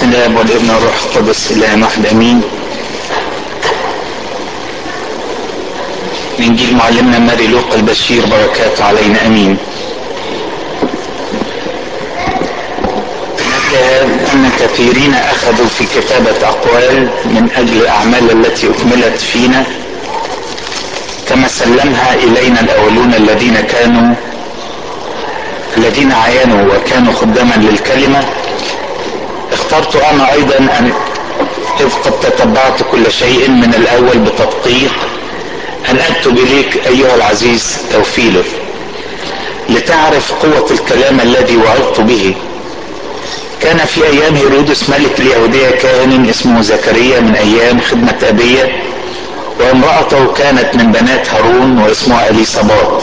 الاب والابن والروح القدس اله واحد امين انجيل معلمنا ماري لوقا البشير بركاته علينا امين ان كثيرين اخذوا في كتابة اقوال من اجل الاعمال التي اكملت فينا كما سلمها الينا الاولون الذين كانوا الذين عينوا وكانوا خداما للكلمة اخترت انا ايضا ان اذ قد تتبعت كل شيء من الاول بتدقيق ان اكتب اليك ايها العزيز توفيلر لتعرف قوة الكلام الذي وعظت به كان في ايام هيرودس ملك اليهودية كاهن اسمه زكريا من ايام خدمة ابية وامرأته كانت من بنات هارون واسمها اليصابات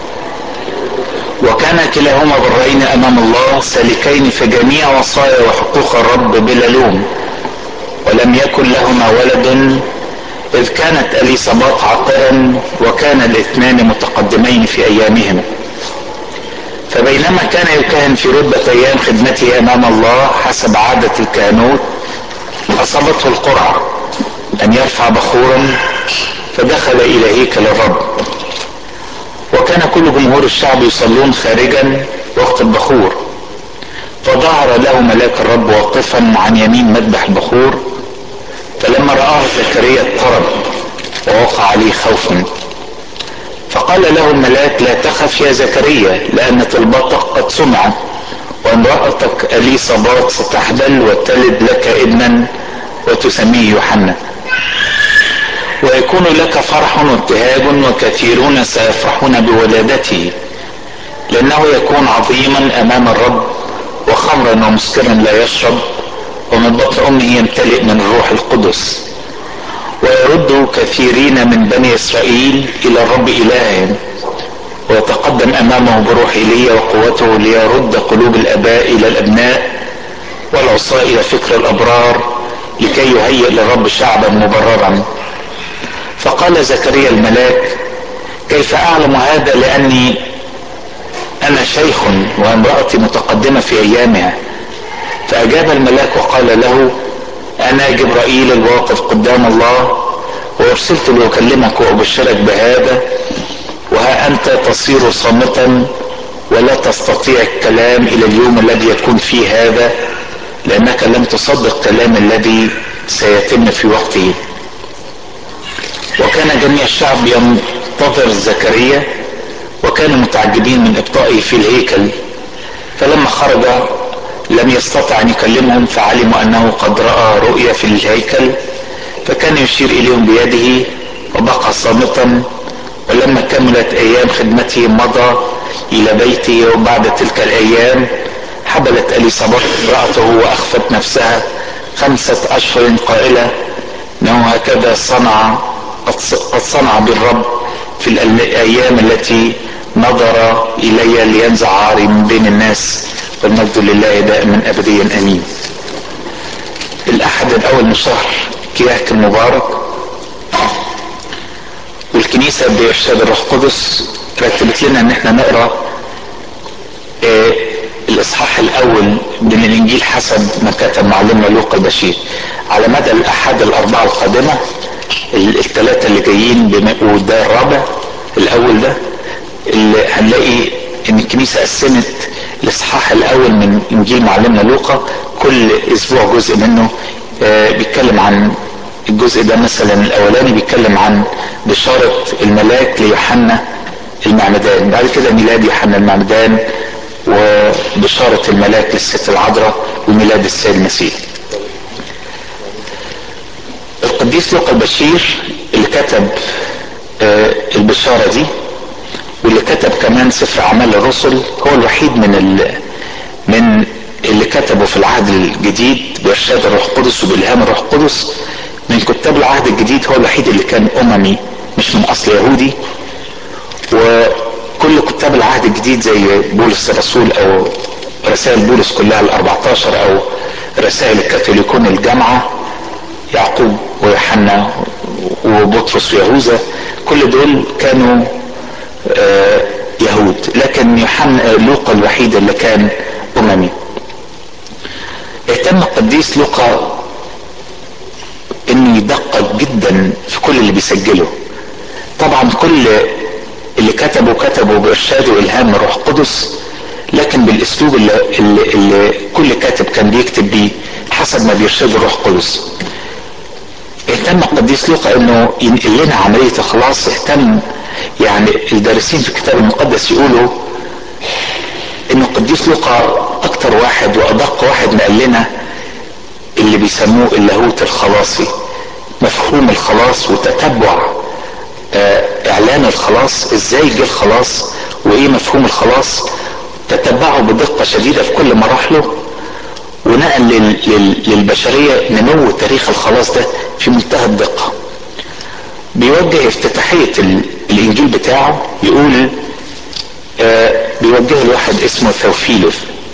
وكان كلاهما برين امام الله سالكين في جميع وصايا وحقوق الرب بلا لوم ولم يكن لهما ولد اذ كانت اليصابات عاقرا وكان الاثنان متقدمين في ايامهما فبينما كان يكهن في رتبة ايام خدمته امام الله حسب عادة الكهنوت اصابته القرعة ان يرفع بخورا فدخل الى هيكل الرب وكان كل جمهور الشعب يصلون خارجا وقت البخور فظهر له ملاك الرب واقفا عن يمين مذبح البخور فلما رآه زكريا اضطرب ووقع عليه خوف فقال له الملاك لا تخف يا زكريا لأن طلبتك قد سمعت وامرأتك أليصابات ستحبل وتلد لك ابنا وتسميه يوحنا ويكون لك فرح وابتهاج وكثيرون سيفرحون بولادته لأنه يكون عظيما أمام الرب وخمرا ومسكرا لا يشرب ومن بطن أمه يمتلئ من الروح القدس ويرد كثيرين من بني إسرائيل إلى الرب إلههم ويتقدم أمامه بروح إيليا وقوته ليرد قلوب الآباء إلى الأبناء والعصاة إلى فكر الأبرار لكي يهيئ للرب شعبا مبررا فقال زكريا الملاك كيف أعلم هذا لأني أنا شيخ وامرأتي متقدمة في أيامها فأجاب الملاك وقال له أنا جبرائيل الواقف قدام الله وأرسلت لأكلمك وأبشرك بهذا وها أنت تصير صامتا ولا تستطيع الكلام إلى اليوم الذي يكون فيه هذا لأنك لم تصدق كلام الذي سيتم في وقته وكان جميع الشعب ينتظر زكريا وكانوا متعجبين من ابطائه في الهيكل فلما خرج لم يستطع ان يكلمهم فعلموا انه قد راى رؤيا في الهيكل فكان يشير اليهم بيده وبقى صامتا ولما كملت ايام خدمته مضى الى بيته وبعد تلك الايام حبلت اليصابات امراته واخفت نفسها خمسه اشهر قائله انه هكذا صنع قد صنع بالرب في الايام التي نظر الي لينزع عاري من بين الناس والمجد لله دائما ابديا امين الاحد الاول من شهر كياك المبارك والكنيسة بإرشاد الروح القدس رتبت لنا ان احنا نقرأ اه الاصحاح الاول من الانجيل حسب ما كتب معلمنا لوقا البشير على مدى الاحد الاربعة القادمة الثلاثة اللي جايين وده الرابع الاول ده اللي هنلاقي ان الكنيسة قسمت الاصحاح الاول من انجيل معلمنا لوقا كل اسبوع جزء منه آه بيتكلم عن الجزء ده مثلا الاولاني بيتكلم عن بشارة الملاك ليوحنا المعمدان بعد كده ميلاد يوحنا المعمدان وبشارة الملاك للست العذراء وميلاد السيد المسيح القديس لوقا البشير اللي كتب آه البشارة دي واللي كتب كمان سفر اعمال الرسل هو الوحيد من ال... من اللي كتبوا في العهد الجديد بارشاد الروح القدس وبالهام الروح القدس من كتاب العهد الجديد هو الوحيد اللي كان اممي مش من اصل يهودي وكل كتاب العهد الجديد زي بولس الرسول او رسائل بولس كلها ال 14 او رسائل الكاثوليكون الجامعه يعقوب ويوحنا وبطرس ويهوذا كل دول كانوا آه يهود لكن يوحنا لوقا الوحيد اللي كان اممي اهتم القديس لوقا انه يدقق جدا في كل اللي بيسجله طبعا كل اللي كتبه كتبه بارشاد والهام من روح القدس لكن بالاسلوب اللي, اللي, اللي كل كاتب كان بيكتب بيه حسب ما بيرشده الروح القدس اهتم القديس لوقا انه ينقل لنا عمليه الخلاص اهتم يعني الدارسين في الكتاب المقدس يقولوا انه القديس لوقا اكتر واحد وادق واحد نقل لنا اللي بيسموه اللاهوت الخلاصي مفهوم الخلاص وتتبع اعلان الخلاص ازاي جه الخلاص وايه مفهوم الخلاص تتبعه بدقة شديدة في كل مراحله ونقل لل لل للبشرية نمو تاريخ الخلاص ده في منتهى الدقة بيوجه افتتاحية الانجيل بتاعه يقول آه بيوجه لواحد اسمه ثوفيلوس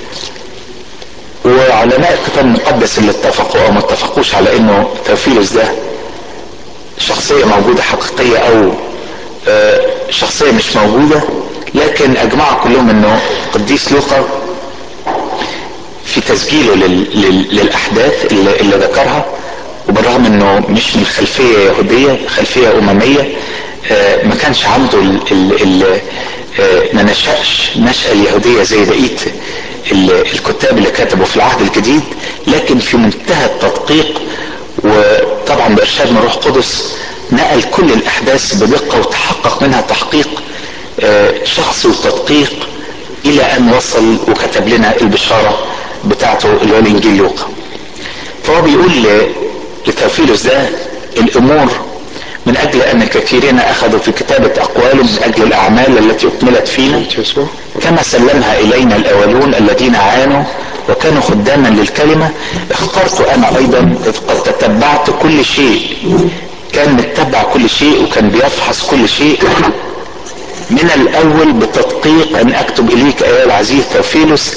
وعلماء الكتاب المقدس اللي اتفقوا او ما اتفقوش على انه ثوفيلوس ده شخصية موجودة حقيقية او آه شخصية مش موجودة لكن اجمعوا كلهم انه قديس لوقا في تسجيله لل... لل... للاحداث اللي, اللي ذكرها وبالرغم انه مش من خلفية يهودية خلفية اممية آه ما كانش عنده ال... ال... ال... آه ما نشأش نشأة اليهودية زي بقية الكتاب اللي كتبوا في العهد الجديد لكن في منتهى التدقيق وطبعا بارشاد من روح قدس نقل كل الاحداث بدقة وتحقق منها تحقيق شخصي وتدقيق الى ان وصل وكتب لنا البشارة بتاعته اللي هو الانجيل لوقا فهو بيقول لتوفيلوس ده الامور من اجل ان الكثيرين اخذوا في كتابة اقوالهم من اجل الاعمال التي اكملت فينا كما سلمها الينا الاولون الذين عانوا وكانوا خداما للكلمة اخترت انا ايضا اذ قد تتبعت كل شيء كان متبع كل شيء وكان بيفحص كل شيء من الاول بتدقيق ان اكتب اليك ايها العزيز توفيلوس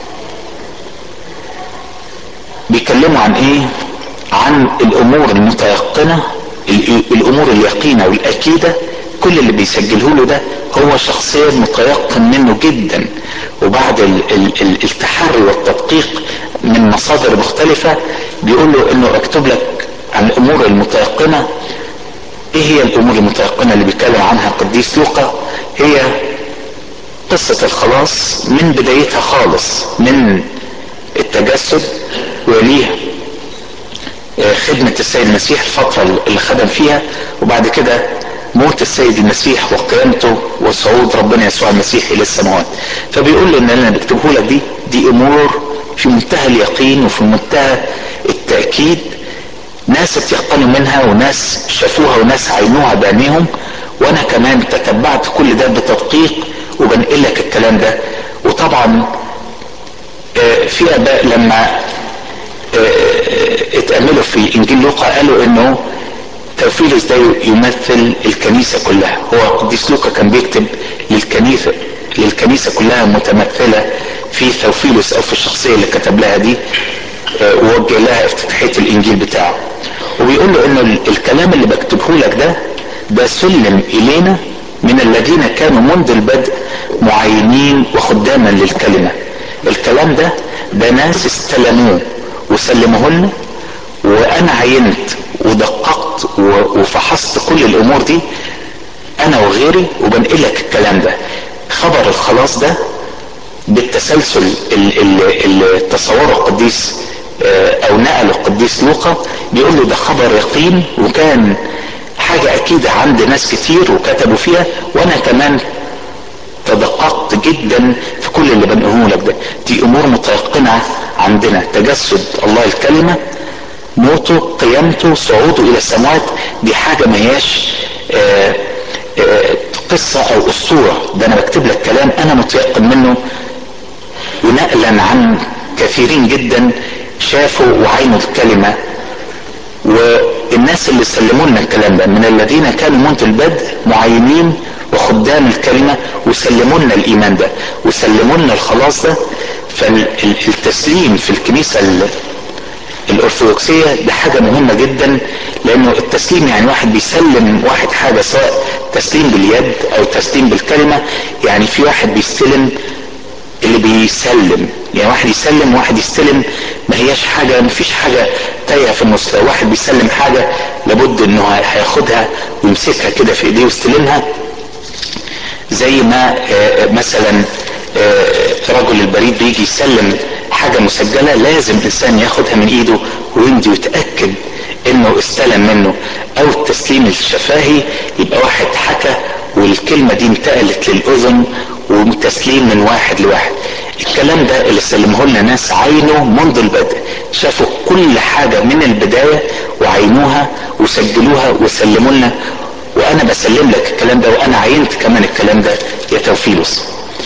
بيتكلموا عن ايه عن الامور المتيقنة الامور اليقينة والاكيدة كل اللي بيسجله له ده هو شخصيا متيقن منه جدا وبعد ال ال ال التحري والتدقيق من مصادر مختلفة بيقول له انه اكتب لك عن الامور المتيقنة ايه هي الامور المتيقنة اللي بيتكلم عنها القديس لوقا هي قصة الخلاص من بدايتها خالص من التجسد وليها خدمة السيد المسيح الفترة اللي خدم فيها وبعد كده موت السيد المسيح وقيامته وصعود ربنا يسوع المسيح الى السماوات فبيقول لي ان انا بكتبه لك دي دي امور في منتهى اليقين وفي منتهى التأكيد ناس اتيقنوا منها وناس شافوها وناس عينوها بعينيهم وانا كمان تتبعت كل ده بتدقيق وبنقل لك الكلام ده وطبعا في اباء لما اتأملوا في انجيل لوقا قالوا انه توفيلوس ده يمثل الكنيسة كلها هو قديس لوقا كان بيكتب للكنيسة للكنيسة كلها متمثلة في ثوفيلوس او في الشخصية اللي كتب لها دي ووجه لها افتتاحية الانجيل بتاعه وبيقول له انه الكلام اللي بكتبه لك ده ده سلم الينا من الذين كانوا منذ البدء معينين وخداما للكلمة الكلام ده ده ناس استلموه وسلموه لنا وانا عينت ودققت وفحصت كل الامور دي انا وغيري وبنقل لك الكلام ده خبر الخلاص ده بالتسلسل اللي تصوره القديس او نقله القديس لوقا بيقول له ده خبر يقين وكان حاجة اكيدة عند ناس كتير وكتبوا فيها وانا كمان تدققت جدا في كل اللي بنقوله لك ده دي امور متيقنة عندنا تجسد الله الكلمة موته قيامته صعوده الى السماوات دي حاجة ما هياش آآ آآ قصة او اسطورة ده انا بكتب لك كلام انا متيقن منه ونقلا عن كثيرين جدا شافوا وعينوا الكلمة والناس اللي سلموا لنا الكلام ده من الذين كانوا منذ البدء معينين وخدام الكلمة وسلموا لنا الايمان ده وسلموا لنا الخلاص ده فالتسليم في الكنيسة الارثوذكسية ده حاجة مهمة جدا لانه التسليم يعني واحد بيسلم واحد حاجة سواء تسليم باليد او تسليم بالكلمة يعني في واحد بيستلم اللي بيسلم يعني واحد يسلم وواحد يستلم ما هياش حاجة ما فيش حاجة تايهة في النص لو واحد بيسلم حاجة لابد انه هياخدها ويمسكها كده في ايديه ويستلمها زي ما مثلا رجل البريد بيجي يسلم حاجة مسجلة لازم الانسان ياخدها من ايده ويمضي ويتأكد انه استلم منه او التسليم الشفاهي يبقى واحد حكى والكلمة دي انتقلت للاذن وتسليم من واحد لواحد الكلام ده اللي سلمه لنا ناس عينوا منذ البدء شافوا كل حاجة من البداية وعينوها وسجلوها وسلموا لنا وانا بسلم لك الكلام ده وانا عينت كمان الكلام ده يا توفيلوس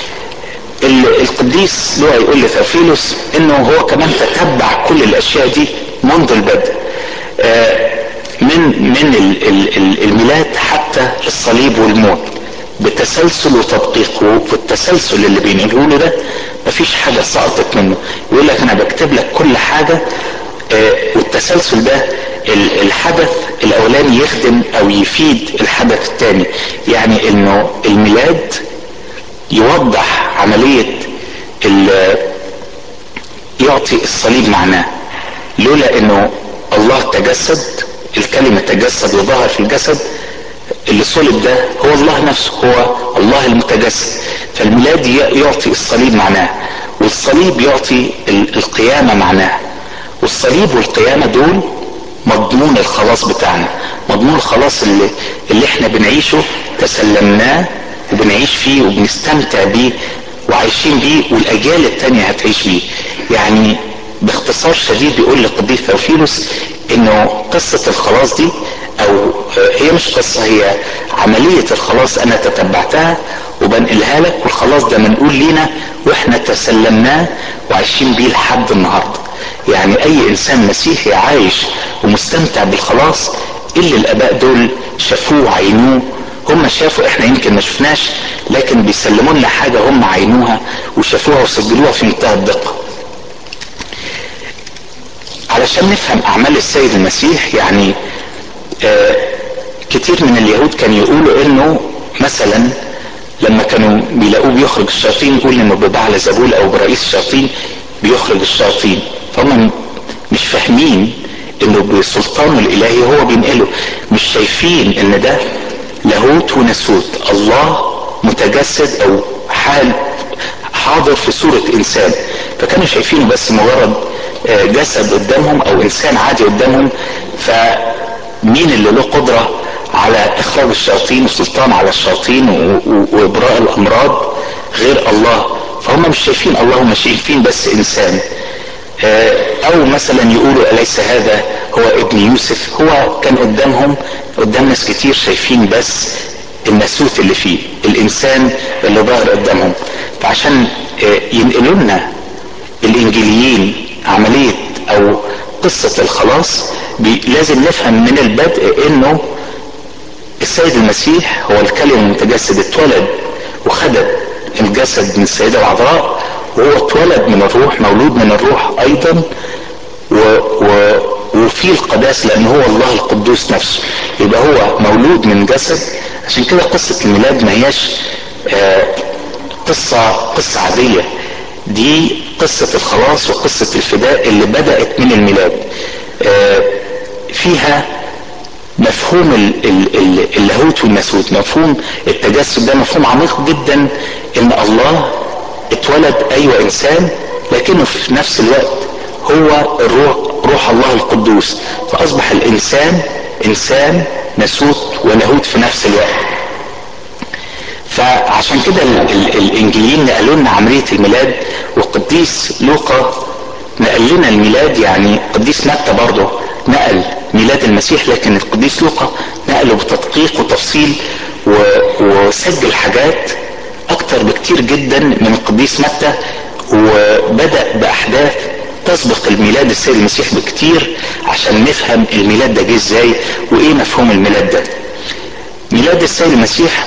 القديس لوقا يقول لثوفيلوس انه هو كمان تتبع كل الاشياء دي منذ البدء من من الميلاد حتى الصليب والموت بتسلسل وتدقيق والتسلسل اللي بينقله له ده مفيش حاجه سقطت منه يقول لك انا بكتب لك كل حاجه والتسلسل ده الحدث الاولاني يخدم او يفيد الحدث الثاني يعني انه الميلاد يوضح عمليه يعطي الصليب معناه لولا انه الله تجسد الكلمة تجسد وظهر في الجسد اللي صلب ده هو الله نفسه هو الله المتجسد فالميلاد يعطي الصليب معناه والصليب يعطي القيامة معناه والصليب والقيامة دول مضمون الخلاص بتاعنا مضمون الخلاص اللي, اللي احنا بنعيشه تسلمناه وبنعيش فيه وبنستمتع بيه وعايشين بيه والاجيال التانية هتعيش بيه يعني باختصار شديد بيقول لقديس ثوفيلوس انه قصة الخلاص دي او هي مش قصة هي عملية الخلاص انا تتبعتها وبنقلها لك والخلاص ده منقول لينا واحنا تسلمناه وعايشين بيه لحد النهاردة يعني اي انسان مسيحي عايش ومستمتع بالخلاص اللي الاباء دول شافوه وعينوه هم شافوا احنا يمكن ما شفناش لكن بيسلموا لنا حاجة هم عينوها وشافوها وسجلوها في منتهى الدقة علشان نفهم اعمال السيد المسيح يعني آه كتير من اليهود كانوا يقولوا انه مثلا لما كانوا بيلاقوه بيخرج الشياطين يقول انه ببعل زبول او برئيس الشياطين بيخرج الشياطين فهم مش فاهمين انه بسلطانه الالهي هو بينقله مش شايفين ان ده لاهوت وناسوت الله متجسد او حال حاضر في صورة انسان فكانوا شايفينه بس مجرد جسد قدامهم او انسان عادي قدامهم فمين اللي له قدرة على اخراج الشياطين وسلطان على الشياطين وابراء الامراض غير الله فهم مش شايفين الله هم شايفين بس انسان او مثلا يقولوا اليس هذا هو ابن يوسف هو كان قدامهم قدام ناس كتير شايفين بس الناسوت اللي فيه الانسان اللي ظاهر قدامهم فعشان ينقلوا لنا الانجيليين عملية او قصة الخلاص لازم نفهم من البدء انه السيد المسيح هو الكلمة المتجسد اتولد وخدم الجسد من السيدة العذراء وهو اتولد من الروح مولود من الروح ايضا و و وفي القداس لان هو الله القدوس نفسه يبقى هو مولود من جسد عشان كده قصة الميلاد ما هياش آه قصة قصة عادية دي قصة الخلاص وقصة الفداء اللي بدأت من الميلاد آه فيها مفهوم اللاهوت والناسوت مفهوم التجسد ده مفهوم عميق جدا ان الله اتولد ايوه انسان لكنه في نفس الوقت هو الروح روح الله القدوس فاصبح الانسان انسان ناسوت ولاهوت في نفس الوقت فعشان كده الانجيليين نقلوا لنا عمليه الميلاد والقديس لوقا نقل لنا الميلاد يعني قديس متى برضه نقل ميلاد المسيح لكن القديس لوقا نقله بتدقيق وتفصيل وسجل حاجات اكتر بكتير جدا من القديس متى وبدأ باحداث تسبق الميلاد السيد المسيح بكتير عشان نفهم الميلاد ده جه ازاي وايه مفهوم الميلاد ده ميلاد السيد المسيح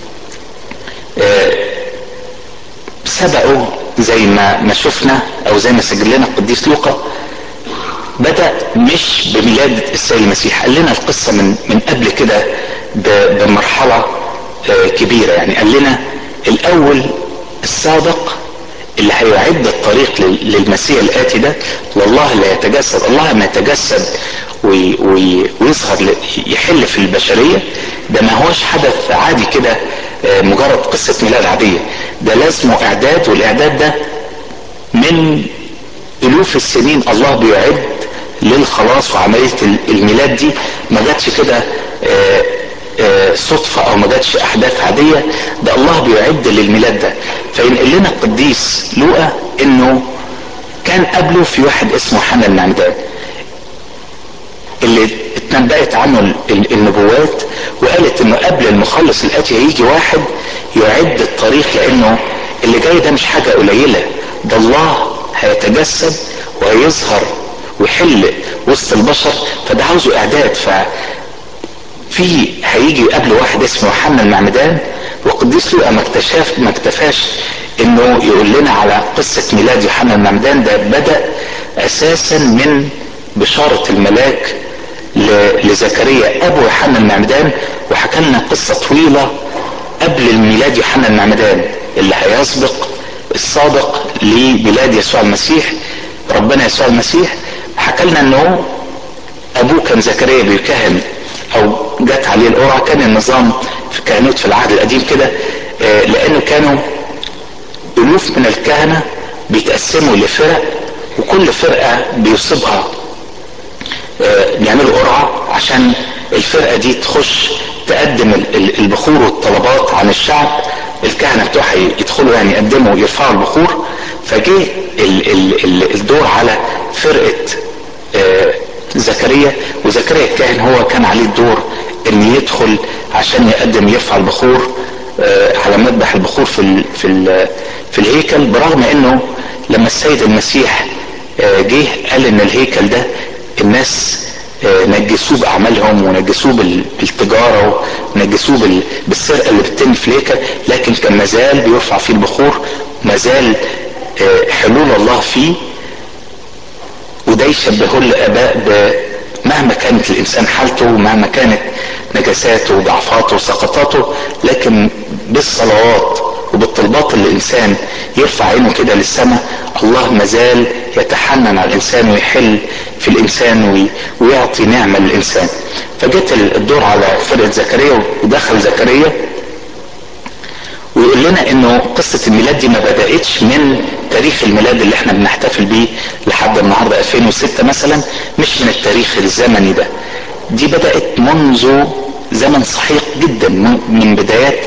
سبقه زي ما ما شفنا او زي ما سجل لنا القديس لوقا بدا مش بميلاد السيد المسيح قال لنا القصه من من قبل كده بمرحله كبيره يعني قال لنا الاول السابق اللي هيعد الطريق للمسيح الآتي ده والله لا يتجسد الله ما يتجسد وي وي ويظهر يحل في البشرية ده ما هوش حدث عادي كده مجرد قصة ميلاد عادية ده لازمه إعداد والإعداد ده من ألوف السنين الله بيعد للخلاص وعملية الميلاد دي ما جاتش كده صدفة او ما جاتش احداث عادية ده الله بيعد للميلاد ده فينقل لنا القديس لوقا انه كان قبله في واحد اسمه حنا المعمدان اللي اتنبأت عنه النبوات وقالت انه قبل المخلص الاتي هيجي واحد يعد الطريق لانه اللي جاي ده مش حاجة قليلة ده الله هيتجسد وهيظهر ويحل وسط البشر فده عاوزه اعداد ف في هيجي قبل واحد اسمه يوحنا المعمدان وقديس لوقا ما اكتشف ما اكتفاش انه يقول لنا على قصة ميلاد يوحنا المعمدان ده بدأ اساسا من بشارة الملاك لزكريا ابو يوحنا المعمدان وحكى لنا قصة طويلة قبل الميلاد يوحنا المعمدان اللي هيسبق السابق لميلاد يسوع المسيح ربنا يسوع المسيح حكى لنا انه ابوه كان زكريا بيكهن او جت عليه القرعة كان النظام في الكهنوت في العهد القديم كده آه لانه كانوا الوف من الكهنة بيتقسموا لفرق وكل فرقة بيصيبها آه بيعملوا قرعة عشان الفرقة دي تخش تقدم البخور والطلبات عن الشعب الكهنة بتوعها يدخلوا يعني يقدموا يرفعوا البخور فجه الدور على فرقة آه زكريا وزكريا الكاهن هو كان عليه الدور ان يدخل عشان يقدم يرفع البخور على مذبح البخور في ال في ال في الهيكل برغم انه لما السيد المسيح جه قال ان الهيكل ده الناس نجسوه باعمالهم ونجسوه بالتجاره ونجسوه بالسرقه اللي بتتم في الهيكل لكن كان مازال بيرفع فيه البخور مازال حلول الله فيه وده يشبهه الاباء مهما كانت الانسان حالته ومهما كانت نجاساته وضعفاته وسقطاته لكن بالصلوات وبالطلبات اللي الانسان يرفع عينه كده للسماء الله مازال يتحنن على الانسان ويحل في الانسان ويعطي نعمه للانسان فجت الدور على فرقه زكريا ودخل زكريا ويقول لنا انه قصة الميلاد دي ما بدأتش من تاريخ الميلاد اللي احنا بنحتفل بيه لحد النهاردة 2006 مثلا مش من التاريخ الزمني ده دي بدأت منذ زمن صحيح جدا من بدايات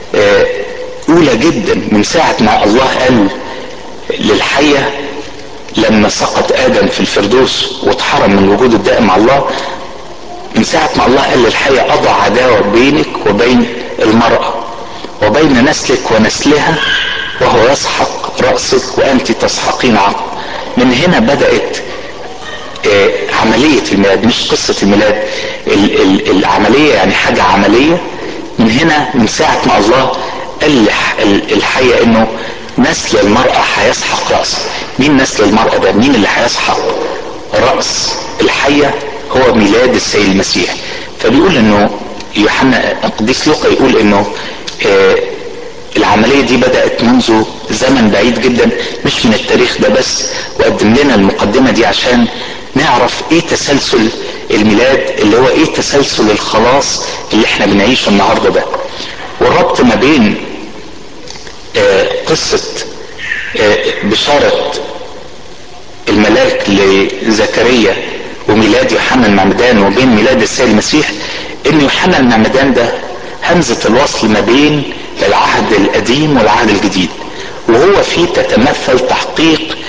اولى جدا من ساعة ما الله قال للحية لما سقط ادم في الفردوس واتحرم من الوجود الدائم مع الله من ساعة ما الله قال للحية اضع عداوة بينك وبين المرأة وبين نسلك ونسلها وهو يسحق رأسك وأنت تسحقين عقل من هنا بدأت آه عملية الميلاد مش قصة الميلاد ال ال العملية يعني حاجة عملية من هنا من ساعة ما الله قال الحية انه نسل المرأة هيسحق رأس مين نسل المرأة ده مين اللي هيسحق رأس الحية هو ميلاد السيد المسيح فبيقول انه يوحنا القديس لوقا يقول انه آه العملية دي بدأت منذ زمن بعيد جدا مش من التاريخ ده بس وقدم لنا المقدمة دي عشان نعرف ايه تسلسل الميلاد اللي هو ايه تسلسل الخلاص اللي احنا بنعيشه النهاردة ده والربط ما بين آه قصة آه بشارة الملاك لزكريا وميلاد يوحنا المعمدان وبين ميلاد السيد المسيح ان يوحنا المعمدان ده همزة الوصل ما بين العهد القديم والعهد الجديد وهو فيه تتمثل تحقيق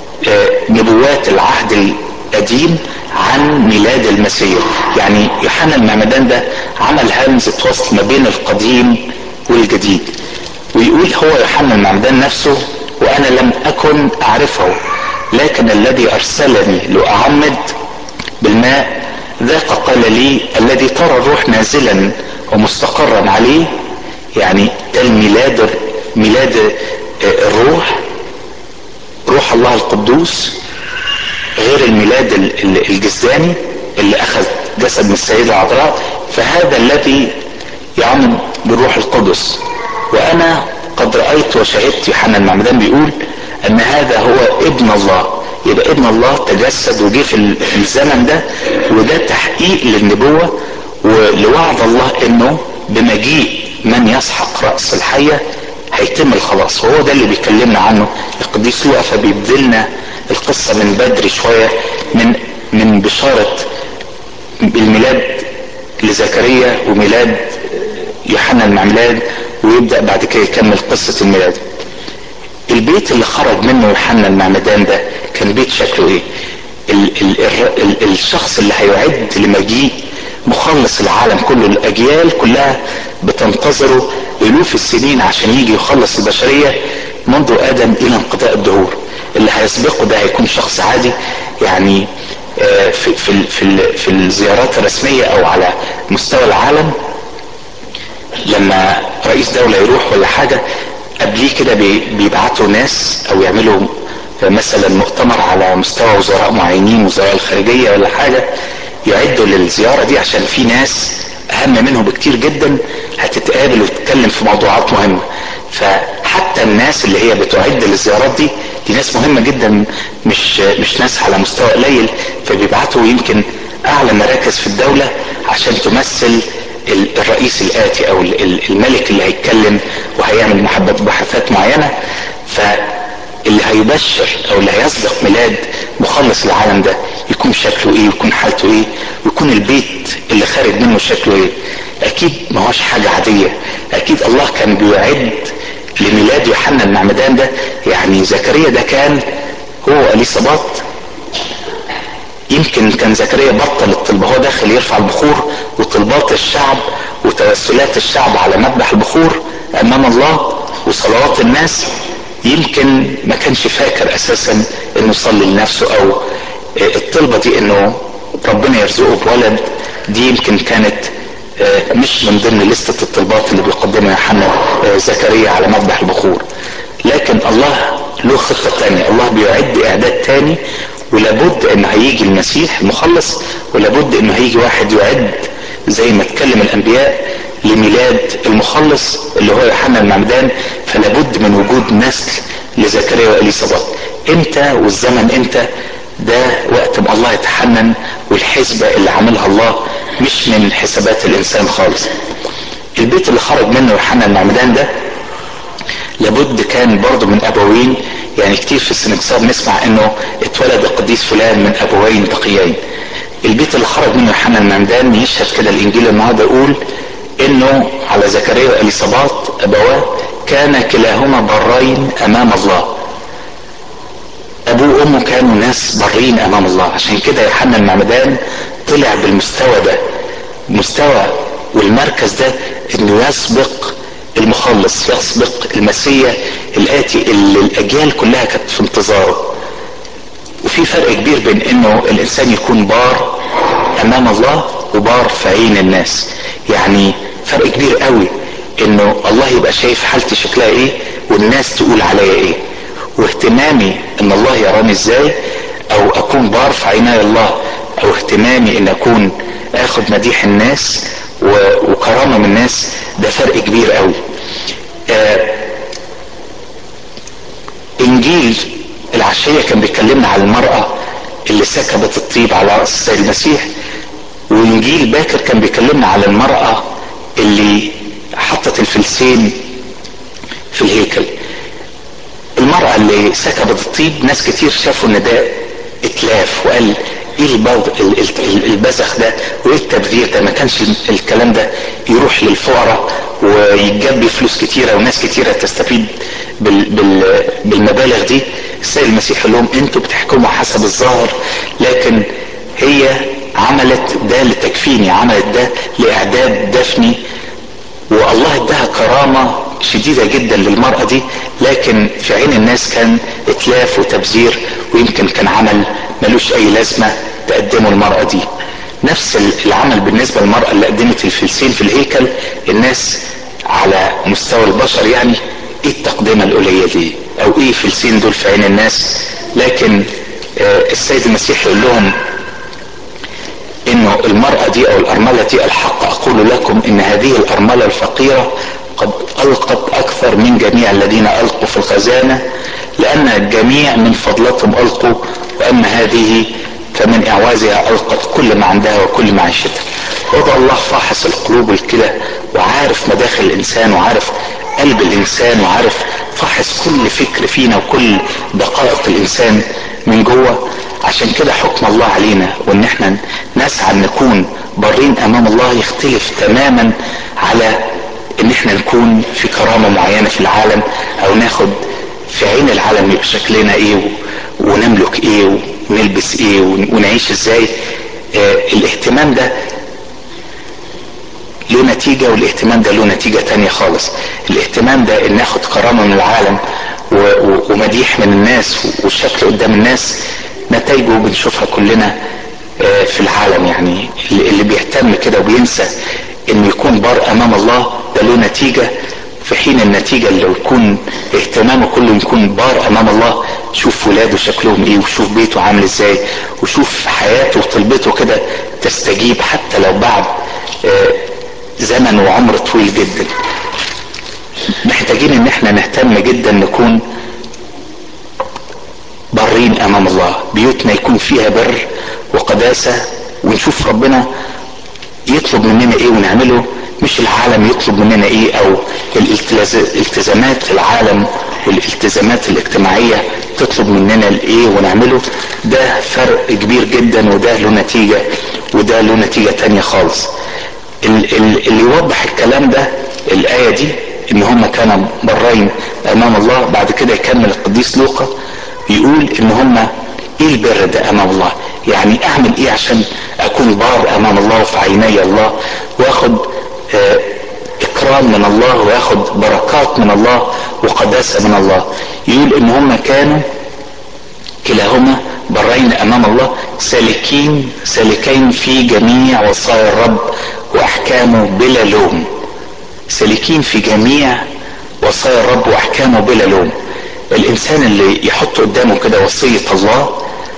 نبوات العهد القديم عن ميلاد المسيح يعني يوحنا المعمدان ده عمل همزة وصل ما بين القديم والجديد ويقول هو يوحنا المعمدان نفسه وانا لم اكن اعرفه لكن الذي ارسلني لاعمد بالماء ذاك قال لي الذي ترى الروح نازلا ومستقرا عليه يعني ده الميلاد ميلاد الروح روح الله القدوس غير الميلاد الجسداني اللي اخذ جسد من السيدة العذراء فهذا الذي يعمد بالروح القدس وانا قد رأيت وشهدت يوحنا المعمدان بيقول ان هذا هو ابن الله يبقى ابن الله تجسد وجه في الزمن ده وده تحقيق للنبوة ولوعد الله انه بمجيء من يسحق رأس الحية هيتم الخلاص وهو ده اللي بيكلمنا عنه القديس لوقا فبيبدلنا القصة من بدري شوية من من بشارة الميلاد لزكريا وميلاد يوحنا المعمدان ويبدأ بعد كده يكمل قصة الميلاد البيت اللي خرج منه يوحنا المعمدان ده كان بيت شكله ايه ال ال ال ال الشخص اللي هيعد لمجيء مخلص العالم كله الاجيال كلها بتنتظره الوف السنين عشان يجي يخلص البشرية منذ ادم الى انقضاء الدهور اللي هيسبقه ده هيكون شخص عادي يعني في في في, في الزيارات الرسميه او على مستوى العالم لما رئيس دوله يروح ولا حاجه قبليه كده بيبعتوا ناس او يعملوا مثلا مؤتمر على مستوى وزراء معينين وزراء الخارجيه ولا حاجه يعدوا للزياره دي عشان في ناس اهم منه بكتير جدا هتتقابل وتتكلم في موضوعات مهمه فحتى الناس اللي هي بتعد للزيارات دي دي ناس مهمة جدا مش مش ناس على مستوى قليل فبيبعتوا يمكن اعلى مراكز في الدولة عشان تمثل الرئيس الاتي او الملك اللي هيتكلم وهيعمل محادثات معينة فاللي هيبشر او اللي هيسبق ميلاد مخلص العالم ده يكون شكله ايه ويكون حالته ايه ويكون البيت اللي خارج منه شكله ايه اكيد ما هوش حاجة عادية اكيد الله كان بيعد لميلاد يوحنا المعمدان ده يعني زكريا ده كان هو اليصابات يمكن كان زكريا بطل الطلبة هو داخل يرفع البخور وطلبات الشعب وتوسلات الشعب على مذبح البخور امام الله وصلوات الناس يمكن ما كانش فاكر اساسا انه يصلي لنفسه او الطلبة دي انه ربنا يرزقه بولد دي يمكن كانت مش من ضمن لستة الطلبات اللي بيقدمها يوحنا زكريا على مذبح البخور لكن الله له خطة تانية الله بيعد اعداد تاني ولابد ان هيجي المسيح المخلص ولابد انه هيجي واحد يعد زي ما اتكلم الانبياء لميلاد المخلص اللي هو يوحنا المعمدان فلابد من وجود نسل لزكريا واليصابات امتى والزمن امتى ده وقت ما الله يتحنن والحسبة اللي عملها الله مش من حسابات الانسان خالص البيت اللي خرج منه يوحنا المعمدان ده لابد كان برضه من ابوين يعني كتير في السنكسار نسمع انه اتولد القديس فلان من ابوين تقيين البيت اللي خرج منه يوحنا المعمدان يشهد كده الانجيل النهارده يقول انه على زكريا واليصابات ابواه كان كلاهما برين امام الله ابوه وامه كانوا ناس برين امام الله عشان كده يوحنا المعمدان طلع بالمستوى ده مستوى والمركز ده انه يسبق المخلص يسبق المسيح الاتي اللي الاجيال كلها كانت في انتظاره وفي فرق كبير بين انه الانسان يكون بار امام الله وبار في عين الناس يعني فرق كبير قوي انه الله يبقى شايف حالتي شكلها ايه والناس تقول عليا ايه واهتمامي ان الله يراني ازاي او اكون بار في عيني الله او اهتمامي ان اكون اخد مديح الناس وكرامه من الناس ده فرق كبير قوي آه انجيل العشيه كان بيكلمنا على المراه اللي سكبت الطيب على راس السيد المسيح وانجيل باكر كان بيكلمنا على المراه اللي حطت الفلسين في الهيكل المرأة اللي سكبت الطيب ناس كتير شافوا ان ده اتلاف وقال ايه البذخ ده وايه التبذير ده ما كانش الكلام ده يروح للفقراء ويتجاب فلوس كتيره وناس كتيره تستفيد بال بال بالمبالغ دي السيد المسيح قال لهم انتوا بتحكموا حسب الظاهر لكن هي عملت ده لتكفيني عملت ده لاعداد دفني والله اداها كرامة شديدة جدا للمرأة دي لكن في عين الناس كان اتلاف وتبذير ويمكن كان عمل ملوش اي لازمة تقدمه المرأة دي نفس العمل بالنسبة للمرأة اللي قدمت الفلسين في الهيكل الناس على مستوى البشر يعني ايه التقدمة القليلة دي او ايه فلسين دول في عين الناس لكن آه السيد المسيح يقول لهم انه المرأة دي او الارملة دي الحق اقول لكم ان هذه الارملة الفقيرة قد القت اكثر من جميع الذين القوا في الخزانة لان الجميع من فضلتهم القوا واما هذه فمن اعوازها القت كل ما عندها وكل معيشتها وضع الله فاحص القلوب الكلى وعارف مداخل الانسان وعارف قلب الانسان وعارف فاحص كل فكر فينا وكل دقائق الانسان من جوه عشان كده حكم الله علينا وان احنا نسعى ان نكون بارين امام الله يختلف تماما على ان احنا نكون في كرامة معينة في العالم او ناخد في عين العالم يبقى شكلنا ايه ونملك ايه ونلبس ايه ونعيش ازاي اه الاهتمام ده له نتيجة والاهتمام ده له نتيجة تانية خالص الاهتمام ده ان ناخد كرامة من العالم ومديح من الناس والشكل قدام الناس نتائجه بنشوفها كلنا اه في العالم يعني اللي بيهتم كده وبينسى انه يكون بار امام الله ده له نتيجة في حين النتيجة اللي يكون اهتمامه كله يكون بار امام الله شوف ولاده شكلهم ايه وشوف بيته عامل ازاي وشوف حياته وطلبته كده تستجيب حتى لو بعد اه زمن وعمر طويل جدا محتاجين ان احنا نهتم جدا نكون برين امام الله بيوتنا يكون فيها بر وقداسة ونشوف ربنا يطلب مننا ايه ونعمله مش العالم يطلب مننا ايه او الالتزامات العالم والالتزامات الاجتماعية تطلب مننا الايه ونعمله ده فرق كبير جدا وده له نتيجة وده له نتيجة تانية خالص اللي يوضح الكلام ده الآية دي ان هم كانوا برين امام الله بعد كده يكمل القديس لوقا يقول ان هم ايه البر ده امام الله يعني اعمل ايه عشان اكون بار امام الله وفي عيني الله واخد اه اكرام من الله واخد بركات من الله وقداسة من الله يقول ان هم كانوا كلاهما برين امام الله سالكين سالكين في جميع وصايا الرب واحكامه بلا لوم سالكين في جميع وصايا الرب واحكامه بلا لوم الانسان اللي يحط قدامه كده وصية الله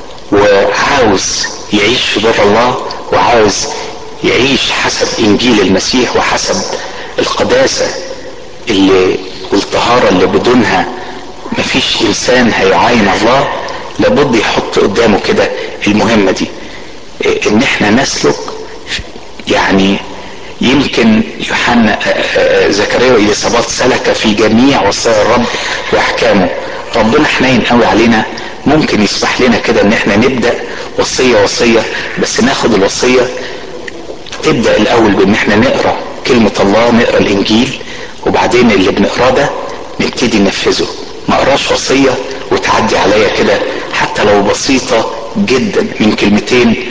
وعاوز يعيش في بر الله وعاوز يعيش حسب انجيل المسيح وحسب القداسة اللي والطهارة اللي بدونها مفيش انسان هيعاين الله لابد يحط قدامه كده المهمة دي ان احنا نسلك يعني يمكن يوحنا زكريا واليصابات سلك في جميع وصايا الرب واحكامه ربنا حنين قوي علينا ممكن يسمح لنا كده ان احنا نبدا وصيه وصيه بس ناخد الوصيه تبدا الاول بان احنا نقرا كلمه الله نقرا الانجيل وبعدين اللي بنقراه ده نبتدي ننفذه ما اقراش وصيه وتعدي عليا كده حتى لو بسيطه جدا من كلمتين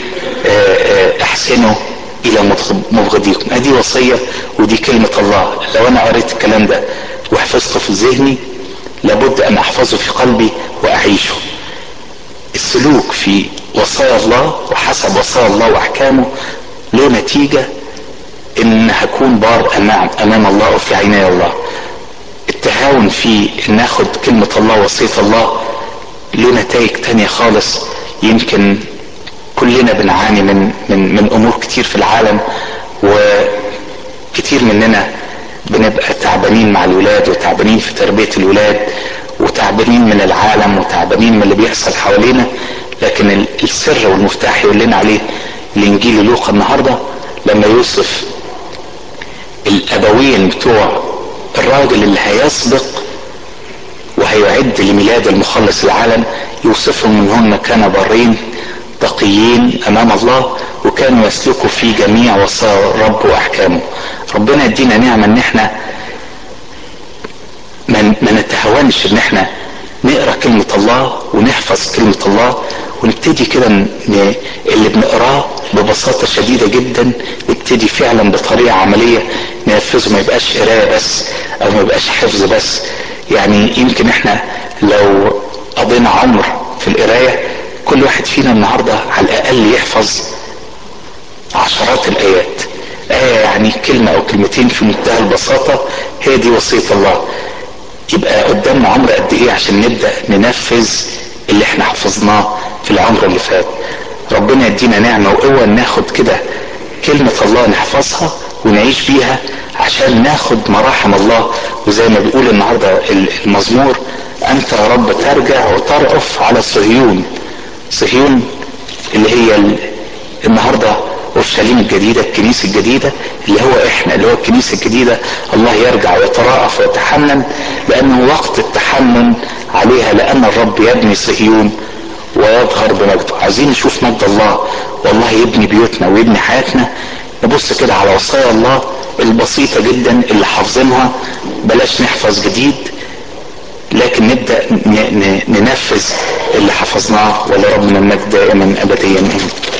احسنوا الى مبغضيكم ادي وصيه ودي كلمه الله لو انا قريت الكلام ده وحفظته في ذهني لابد ان احفظه في قلبي واعيشه السلوك في وصايا الله وحسب وصايا الله واحكامه له نتيجه ان هكون بار امام امام الله وفي عيني الله التهاون في ان ناخد كلمه الله وصيه الله له نتائج تانية خالص يمكن كلنا بنعاني من من من امور كتير في العالم وكتير مننا بنبقى تعبانين مع الولاد وتعبانين في تربيه الولاد وتعبانين من العالم وتعبانين من اللي بيحصل حوالينا لكن السر والمفتاح يقول لنا عليه الانجيل لوقا النهارده لما يوصف الابوين بتوع الراجل اللي هيسبق وهيعد لميلاد المخلص العالم يوصفهم ان هم كانوا بارين تقيين امام الله وكانوا يسلكوا في جميع وصايا الرب واحكامه ربنا يدينا نعمه ان احنا ما نتهاونش ان احنا نقرا كلمه الله ونحفظ كلمه الله ونبتدي كده اللي بنقراه ببساطه شديده جدا نبتدي فعلا بطريقه عمليه ننفذه ما يبقاش قرايه بس او ما يبقاش حفظ بس يعني يمكن احنا لو قضينا عمر في القرايه كل واحد فينا النهارده على الاقل يحفظ عشرات الايات آية يعني كلمة أو كلمتين في منتهى البساطة هي دي وصية الله يبقى قدامنا عمر قد إيه عشان نبدأ ننفذ اللي إحنا حفظناه في العمر اللي فات ربنا يدينا نعمة وقوة ناخد كده كلمة الله نحفظها ونعيش بيها عشان ناخد مراحم الله وزي ما بيقول النهاردة المزمور انت يا رب ترجع وترأف على صهيون صهيون اللي هي ال... النهارده اورشليم الجديده الكنيسه الجديده اللي هو احنا اللي هو الكنيسه الجديده الله يرجع ويترأف ويتحنن لانه وقت التحنن عليها لان الرب يبني صهيون ويظهر بمجده عايزين نشوف مجد الله والله يبني بيوتنا ويبني حياتنا نبص كده على وصايا الله البسيطة جدا اللي حافظينها بلاش نحفظ جديد لكن نبدأ ننفذ اللي حفظناه ولربنا المجد دائما أبديا